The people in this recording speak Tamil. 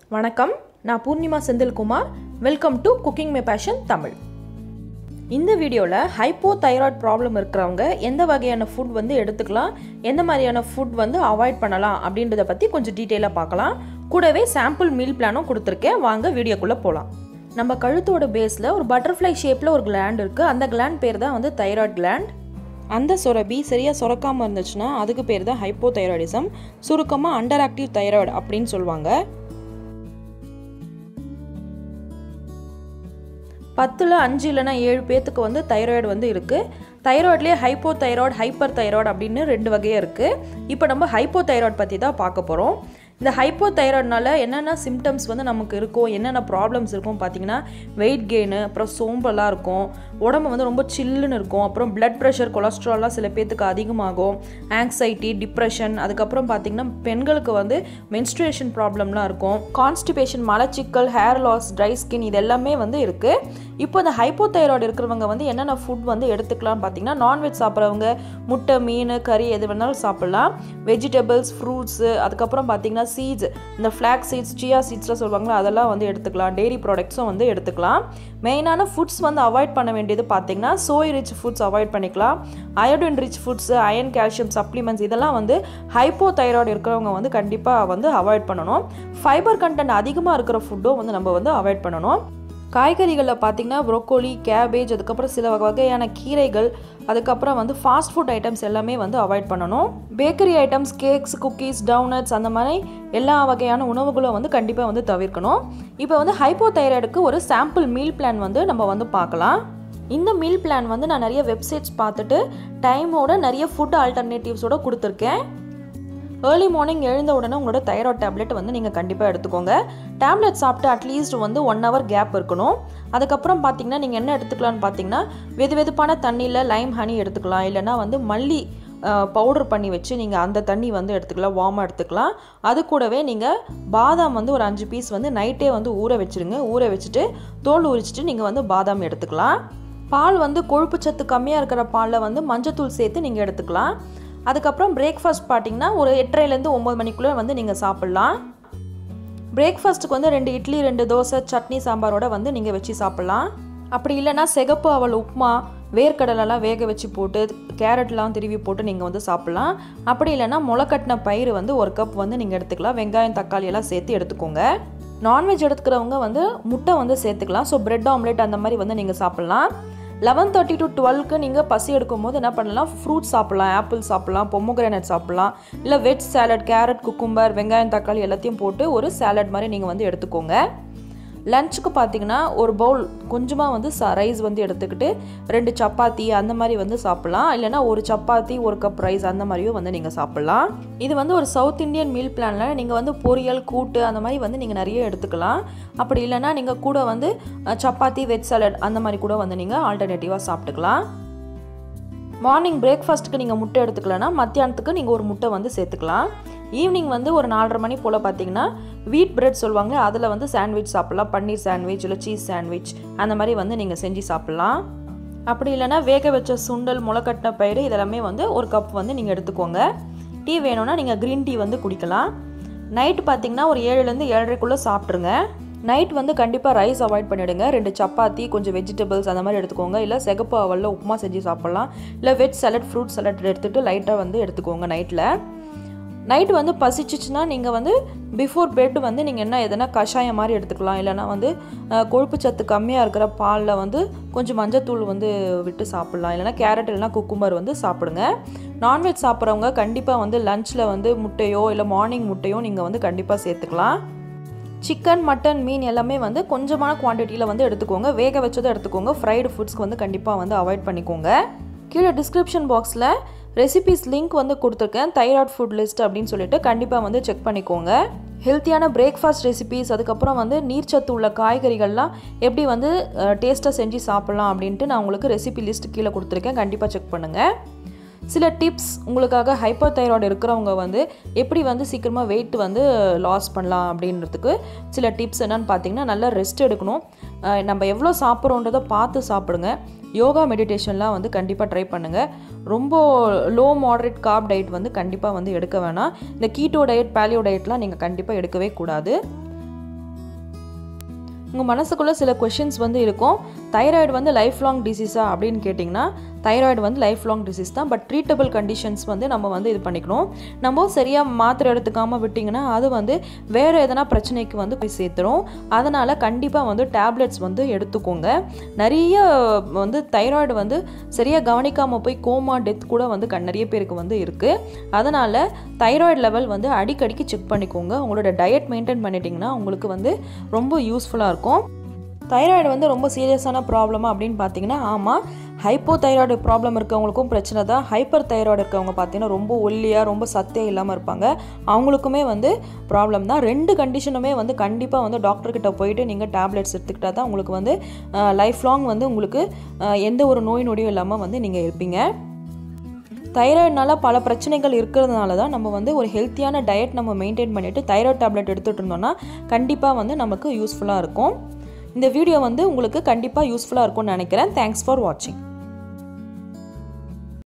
வணக்கம் நான் Poornima Senthilkumar welcome to cooking my passion Tamil இந்த வீடியோவில் ஹைப்போ தைராய்டு ப்ராப்ளம் இருக்கிறவங்க எந்த வகையான ஃபுட் வந்து எடுத்துக்கலாம் எந்த மாதிரியான ஃபுட் வந்து அவாய்ட் பண்ணலாம் அப்படின்றத பற்றி கொஞ்சம் டீட்டெயிலாக பார்க்கலாம் கூடவே சாம்பிள் மீல் பிளானும் கொடுத்துருக்கேன் வாங்க வீடியோக்குள்ளே போகலாம் நம்ம கழுத்தோட பேஸில் ஒரு பட்டர்ஃப்ளை ஷேப்பில் ஒரு கிளாண்ட் இருக்குது அந்த கிளாண்ட் பேர் தான் வந்து தைராய்டு கிளாண்ட் அந்த சுரபி சரியாக சுரக்காமல் இருந்துச்சுன்னா அதுக்கு பேர் தான் ஹைப்போ தைராய்டிசம் சுருக்கமாக அண்டர் ஆக்டிவ் தைராய்டு அப்படின்னு சொல்லுவாங்க பத்தில் அஞ்சு இல்லைனா ஏழு பேர்த்துக்கு வந்து தைராய்டு வந்து இருக்குது தைராய்ட்லேயே ஹைப்போ தைராய்டு ஹைப்பர் தைராய்டு அப்படின்னு ரெண்டு வகையாக இருக்குது இப்போ நம்ம ஹைப்போ தைராய்டு பற்றி தான் பார்க்க போகிறோம் இந்த ஹைப்போ தைராய்டுனால என்னென்ன சிம்டம்ஸ் வந்து நமக்கு இருக்கும் என்னென்ன ப்ராப்ளம்ஸ் இருக்கும் பார்த்தீங்கன்னா வெயிட் கெயின் அப்புறம் சோம்பலாக இருக்கும் உடம்பு வந்து ரொம்ப சில்லுன்னு இருக்கும் அப்புறம் பிளட் ப்ரெஷர் கொலஸ்ட்ரால்லாம் சில பேர்த்துக்கு அதிகமாகும் ஆங்ஸைட்டி டிப்ரெஷன் அதுக்கப்புறம் பார்த்தீங்கன்னா பெண்களுக்கு வந்து மென்ஸ்ட்ரேஷன் ப்ராப்ளம்லாம் இருக்கும் கான்ஸ்டிபேஷன் மலச்சிக்கல் ஹேர் லாஸ் ட்ரை ஸ்கின் இது எல்லாமே வந்து இருக்குது இப்போ இந்த ஹைப்போ தைராய்டு இருக்கிறவங்க வந்து என்னென்ன ஃபுட் வந்து எடுத்துக்கலாம்னு பார்த்தீங்கன்னா நான்வெஜ் சாப்பிட்றவங்க முட்டை மீன் கறி எது வேணாலும் சாப்பிட்லாம் வெஜிடபிள்ஸ் ஃப்ரூட்ஸு அதுக்கப்புறம் பார்த்தீங்கன்னா சீட்ஸ் இந்த ஃப்ளாக் சீட்ஸ் சியா சீட்ஸ்லாம் சொல்லுவாங்களா அதெல்லாம் வந்து எடுத்துக்கலாம் டெய்ரி ப்ராடக்ட்ஸும் வந்து எடுத்துக்கலாம் மெயினான ஃபுட்ஸ் வந்து அவாய்ட் பண்ண வேண்டியது பார்த்தீங்கன்னா சோய் ரிச் ஃபுட்ஸ் அவாய்ட் பண்ணிக்கலாம் iodine rich foods iron calcium supplements இதெல்லாம் வந்து ஹைப்போ தைராய்டு இருக்கிறவங்க வந்து கண்டிப்பாக வந்து அவாய்ட் பண்ணணும் ஃபைபர் கண்டென்ட் அதிகமாக இருக்கிற ஃபுட்டும் வந்து நம்ம வந்து அவாய்ட் பண்ணணும் காய்கறிகளில் பார்த்தீங்கன்னா ப்ரொக்கோலி கேபேஜ் அதுக்கப்புறம் சில வகையான கீரைகள் அதுக்கப்புறம் வந்து ஃபாஸ்ட் ஃபுட் ஐட்டம்ஸ் எல்லாமே வந்து அவாய்ட் பண்ணணும் bakery items cakes cookies donuts அந்த மாதிரி எல்லா வகையான உணவுகளும் வந்து கண்டிப்பாக வந்து தவிர்க்கணும் இப்போ வந்து ஹைப்போ தைராய்டுக்கு ஒரு சாம்பிள் மீல் பிளான் வந்து நம்ம வந்து பார்க்கலாம் இந்த மீல் பிளான் வந்து நான் நிறைய வெப்சைட்ஸ் பார்த்துட்டு டைமோட நிறைய ஃபுட் ஆல்டர்னேட்டிவ்ஸோட கொடுத்துருக்கேன் ஏர்லி மார்னிங் எழுந்த உடனே உங்களோட தைராய்டு டேப்லெட் வந்து நீங்கள் கண்டிப்பாக எடுத்துக்கோங்க டேப்லெட் சாப்பிட்டு அட்லீஸ்ட் வந்து ஒன் ஹவர் கேப் இருக்கணும் அதுக்கப்புறம் பார்த்தீங்கன்னா நீங்கள் என்ன எடுத்துக்கலாம்னு பார்த்தீங்கன்னா வெது வெதுப்பான தண்ணியில் லைம் ஹனி எடுத்துக்கலாம் இல்லைனா வந்து மல்லி பவுடர் பண்ணி வச்சு நீங்கள் அந்த தண்ணி வந்து எடுத்துக்கலாம் வார்மாக எடுத்துக்கலாம் அது கூடவே நீங்கள் பாதாம் வந்து ஒரு அஞ்சு பீஸ் வந்து நைட்டே வந்து ஊற வச்சுருங்க ஊற வச்சுட்டு தோல் உரிச்சிட்டு நீங்கள் வந்து பாதாம் எடுத்துக்கலாம் பால் வந்து கொழுப்பு சத்து கம்மியாக இருக்கிற பாலில் வந்து மஞ்சத்தூள் சேர்த்து நீங்கள் எடுத்துக்கலாம் அதுக்கப்புறம் பிரேக்ஃபாஸ்ட் பார்த்தீங்கன்னா ஒரு எட்டரைலேருந்து ஒம்பது மணிக்குள்ளே வந்து நீங்கள் சாப்பிட்லாம் பிரேக்ஃபாஸ்ட்டுக்கு வந்து ரெண்டு இட்லி ரெண்டு தோசை சட்னி சாம்பாரோட வந்து நீங்கள் வச்சு சாப்பிட்லாம் அப்படி இல்லைன்னா சிகப்பு அவள் உப்புமா வேர்க்கடலெல்லாம் வேக வச்சு போட்டு கேரட்லாம் திருவி போட்டு நீங்கள் வந்து சாப்பிட்லாம் அப்படி இல்லைன்னா முளைக்கட்டின பயிர் வந்து ஒரு கப் வந்து நீங்கள் எடுத்துக்கலாம் வெங்காயம் தக்காளி எல்லாம் சேர்த்து எடுத்துக்கோங்க நான்வெஜ் எடுத்துக்கிறவங்க வந்து முட்டை வந்து சேர்த்துக்கலாம் ஸோ பிரெட் ஆம்லேட் அந்த மாதிரி வந்து நீங்கள் சாப்பிட்லாம் லெவன் தேர்ட்டி டு டுவெல்க்கு நீங்கள் பசி எடுக்கும் போது என்ன பண்ணலாம் ஃப்ரூட்ஸ் சாப்பிட்லாம் ஆப்பிள் சாப்பிட்லாம் பொம்மோகிரானட் சாப்பிட்லாம் இல்லை வெஜ் சாலட் கேரட் குக்கும்பர் வெங்காயம் தக்காளி எல்லாத்தையும் போட்டு ஒரு சாலட் மாதிரி நீங்கள் வந்து எடுத்துக்கோங்க லஞ்சுக்கு பார்த்தீங்கன்னா ஒரு பவுல் கொஞ்சமாக வந்து ச ரைஸ் வந்து எடுத்துக்கிட்டு ரெண்டு சப்பாத்தி அந்த மாதிரி வந்து சாப்பிட்லாம் இல்லைனா ஒரு சப்பாத்தி ஒரு கப் ரைஸ் அந்த மாதிரியும் வந்து நீங்கள் சாப்பிட்லாம் இது வந்து ஒரு சவுத் இந்தியன் மீல் பிளானில் நீங்கள் வந்து பொரியல் கூட்டு அந்த மாதிரி வந்து நீங்கள் நிறைய எடுத்துக்கலாம் அப்படி இல்லைனா நீங்கள் கூட வந்து சப்பாத்தி வெஜ் சாலட் அந்த மாதிரி கூட வந்து நீங்கள் ஆல்டர்னேட்டிவாக சாப்பிட்டுக்கலாம் மார்னிங் பிரேக்ஃபாஸ்ட்டுக்கு நீங்கள் முட்டை எடுத்துக்கலன்னா மத்தியானத்துக்கு நீங்கள் ஒரு முட்டை வந்து சேர்த்துக்கலாம் ஈவினிங் வந்து ஒரு நாலரை மணி போல் பார்த்தீங்கன்னா வீட் பிரெட் சொல்லுவாங்க அதில் வந்து சாண்ட்விச் சாப்பிட்லாம் பன்னீர் சாண்ட்விச் இல்லை சீஸ் சாண்ட்விச் அந்த மாதிரி வந்து நீங்கள் செஞ்சு சாப்பிட்லாம் அப்படி இல்லைனா வேக வச்ச சுண்டல் முளைக்கட்டின பயிறு இதெல்லாமே வந்து ஒரு கப் வந்து நீங்கள் எடுத்துக்கோங்க டீ வேணும்னா நீங்கள் க்ரீன் டீ வந்து குடிக்கலாம் நைட்டு பார்த்தீங்கன்னா ஒரு ஏழுலேருந்து ஏழரைக்குள்ளே சாப்பிட்ருங்க நைட் வந்து கண்டிப்பாக ரைஸ் அவாய்ட் பண்ணிவிடுங்க ரெண்டு சப்பாத்தி கொஞ்சம் வெஜிடபிள்ஸ் அந்த மாதிரி எடுத்துக்கோங்க இல்லை சிகப்பு அவலில் உப்புமா செஞ்சு சாப்பிட்லாம் இல்லை வெஜ் சலட் ஃப்ரூட் சலட் எடுத்துகிட்டு லைட்டாக வந்து எடுத்துக்கோங்க நைட்டில் நைட் வந்து பசிச்சிச்சுன்னா நீங்கள் வந்து பிஃபோர் பெட் வந்து நீங்கள் என்ன எதனா கஷாயம் மாதிரி எடுத்துக்கலாம் இல்லைனா வந்து கொழுப்பு சத்து கம்மியாக இருக்கிற பாலில் வந்து கொஞ்சம் மஞ்சத்தூள் வந்து விட்டு சாப்பிட்லாம் இல்லைனா கேரட் இல்லைனா குக்கும்பர் வந்து சாப்பிடுங்க நான்வெஜ் சாப்பிட்றவங்க கண்டிப்பாக வந்து லஞ்சில் வந்து முட்டையோ இல்லை மார்னிங் முட்டையோ நீங்கள் வந்து கண்டிப்பாக சேர்த்துக்கலாம் சிக்கன் மட்டன் மீன் எல்லாமே வந்து கொஞ்சமான குவான்டிட்டியில் வந்து எடுத்துக்கோங்க வேக வச்சதை எடுத்துக்கோங்க ஃப்ரைடு ஃபுட்ஸ்க்கு வந்து கண்டிப்பாக வந்து அவாய்ட் பண்ணிக்கோங்க கீழே டிஸ்கிரிப்ஷன் பாக்ஸில் ரெசிபிஸ் லிங்க் வந்து கொடுத்துருக்கேன் தைராய்ட் ஃபுட் லிஸ்ட் அப்படின்னு சொல்லிட்டு கண்டிப்பாக வந்து செக் பண்ணிக்கோங்க ஹெல்த்தியான பிரேக்ஃபாஸ்ட் ரெசிபிஸ் அதுக்கப்புறம் வந்து நீர்ச்சத்து உள்ள காய்கறிகள்லாம் எப்படி வந்து டேஸ்ட்டாக செஞ்சு சாப்பிட்லாம் அப்படின்ட்டு நான் உங்களுக்கு ரெசிபி லிஸ்ட் கீழே கொடுத்துருக்கேன் கண்டிப்பாக செக் பண்ணுங்கள் சில டிப்ஸ் உங்களுக்காக ஹைப்பர் தைராய்டு இருக்கிறவங்க வந்து எப்படி வந்து சீக்கிரமாக வெயிட் வந்து லாஸ் பண்ணலாம் அப்படின்றதுக்கு சில டிப்ஸ் என்னன்னு பார்த்தீங்கன்னா நல்லா ரெஸ்ட் எடுக்கணும் நம்ம எவ்வளோ சாப்பிட்றோன்றதை பார்த்து சாப்பிடுங்க யோகா மெடிடேஷன்லாம் வந்து கண்டிப்பாக ட்ரை பண்ணுங்கள் ரொம்ப லோ மாடரேட் கார்ப் டயட் வந்து கண்டிப்பாக வந்து எடுக்க வேணாம் இந்த கீட்டோ டயட் பேலியோ டயட்லாம் நீங்கள் கண்டிப்பாக எடுக்கவே கூடாது உங்கள் மனசுக்குள்ளே சில கொஷின்ஸ் வந்து இருக்கும் தைராய்டு வந்து லைஃப் லாங் டிசீஸா அப்படின்னு கேட்டிங்கன்னா தைராய்டு வந்து லைஃப் லாங் டிசீஸ் தான் பட் ட்ரீட்டபிள் கண்டிஷன்ஸ் வந்து நம்ம வந்து இது பண்ணிக்கணும் நம்ம சரியாக மாத்திரை எடுத்துக்காமல் விட்டிங்கன்னா அது வந்து வேறு எதனா பிரச்சனைக்கு வந்து போய் சேர்த்துரும் அதனால் கண்டிப்பாக வந்து டேப்லெட்ஸ் வந்து எடுத்துக்கோங்க நிறைய வந்து தைராய்டு வந்து சரியாக கவனிக்காமல் போய் கோமா டெத் கூட வந்து கண் நிறைய பேருக்கு வந்து இருக்குது அதனால் தைராய்டு லெவல் வந்து அடிக்கடிக்கு செக் பண்ணிக்கோங்க உங்களோட டயட் மெயின்டைன் பண்ணிட்டீங்கன்னா உங்களுக்கு வந்து ரொம்ப யூஸ்ஃபுல்லாக இருக்கும் தைராய்டு வந்து ரொம்ப சீரியஸான ப்ராப்ளமா அப்படின்னு பார்த்தீங்கன்னா ஆமாம் ஹைப்போ தைராய்டு ப்ராப்ளம் இருக்கவங்களுக்கும் பிரச்சனை தான் ஹைப்பர் தைராய்டு இருக்கவங்க பார்த்தீங்கன்னா ரொம்ப ஒல்லியாக ரொம்ப சத்தே இல்லாமல் இருப்பாங்க அவங்களுக்குமே வந்து ப்ராப்ளம் தான் ரெண்டு கண்டிஷனுமே வந்து கண்டிப்பாக வந்து டாக்டர்கிட்ட போயிட்டு நீங்கள் டேப்லெட்ஸ் எடுத்துக்கிட்டா தான் உங்களுக்கு வந்து லைஃப் லாங் வந்து உங்களுக்கு அஹ், எந்த ஒரு நோய் நொடியும் இல்லாமல் வந்து நீங்கள் இருப்பீங்க தைராய்டுனால பல பிரச்சனைகள் இருக்கிறதுனால தான் நம்ம வந்து ஒரு ஹெல்த்தியான டயட் நம்ம மெயின்டைன் பண்ணிவிட்டு தைராய்டு டேப்லெட் எடுத்துகிட்டு இருந்தோம்னா கண்டிப்பாக வந்து நமக்கு யூஸ்ஃபுல்லாக இருக்கும் இந்த வீடியோ வந்து உங்களுக்கு கண்டிப்பாக யூஸ்ஃபுல்லாக இருக்கும்னு நினைக்கிறேன் தேங்க்ஸ் ஃபார் வாட்சிங்